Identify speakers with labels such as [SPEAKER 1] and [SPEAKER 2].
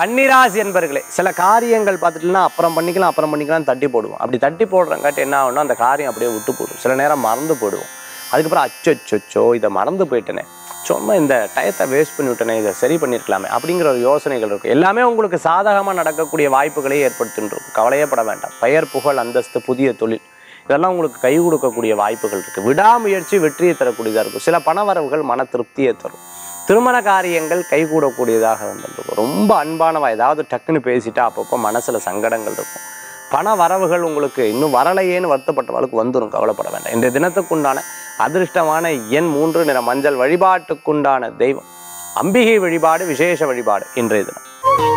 [SPEAKER 1] கன்னிராசி என்பர்களே சில காரியங்கள் பார்த்துட்டுனா அப்புறம் பண்ணிக்கலாம் அப்புறம் பண்ணிக்கலாம் தட்டி போடுவோம் அப்படி தட்டி போடுறங்காட்டி என்ன ஆகும்னா அந்த காரியம் அப்படியே விட்டு போடும் சில நேரம் மறந்து போயிடுவோம் அதுக்கப்புறம் அச்சோ இதை மறந்து போயிட்டேனே சும்மா இந்த டயத்தை வேஸ்ட் பண்ணி விட்டேனே இதை சரி பண்ணியிருக்கலாமே அப்படிங்கிற ஒரு யோசனைகள் இருக்கும் எல்லாமே உங்களுக்கு சாதகமாக நடக்கக்கூடிய வாய்ப்புகளை ஏற்படுத்தின்றிருக்கும் கவலையே பட வேண்டாம் பெயர் புகழ் அந்தஸ்து புதிய தொழில் இதெல்லாம் உங்களுக்கு கை கொடுக்கக்கூடிய வாய்ப்புகள் இருக்குது விடாமுயற்சி வெற்றியை தரக்கூடியதாக இருக்கும் சில பணவரவுகள் மன திருப்தியை தரும் திருமண காரியங்கள் கைகூடக்கூடியதாக வந்துருக்கும் ரொம்ப அன்பானவா ஏதாவது டக்குன்னு பேசிட்டா அப்பப்போ மனசில் சங்கடங்கள் இருக்கும் பண வரவுகள் உங்களுக்கு இன்னும் வரலையேன்னு வருத்தப்பட்டவளுக்கு வந்துடும் கவலைப்பட வேண்டாம் இந்த தினத்துக்குண்டான அதிர்ஷ்டமான எண் மூன்று நிற மஞ்சள் வழிபாட்டுக்குண்டான தெய்வம் அம்பிகை வழிபாடு விசேஷ வழிபாடு இன்றைய தினம்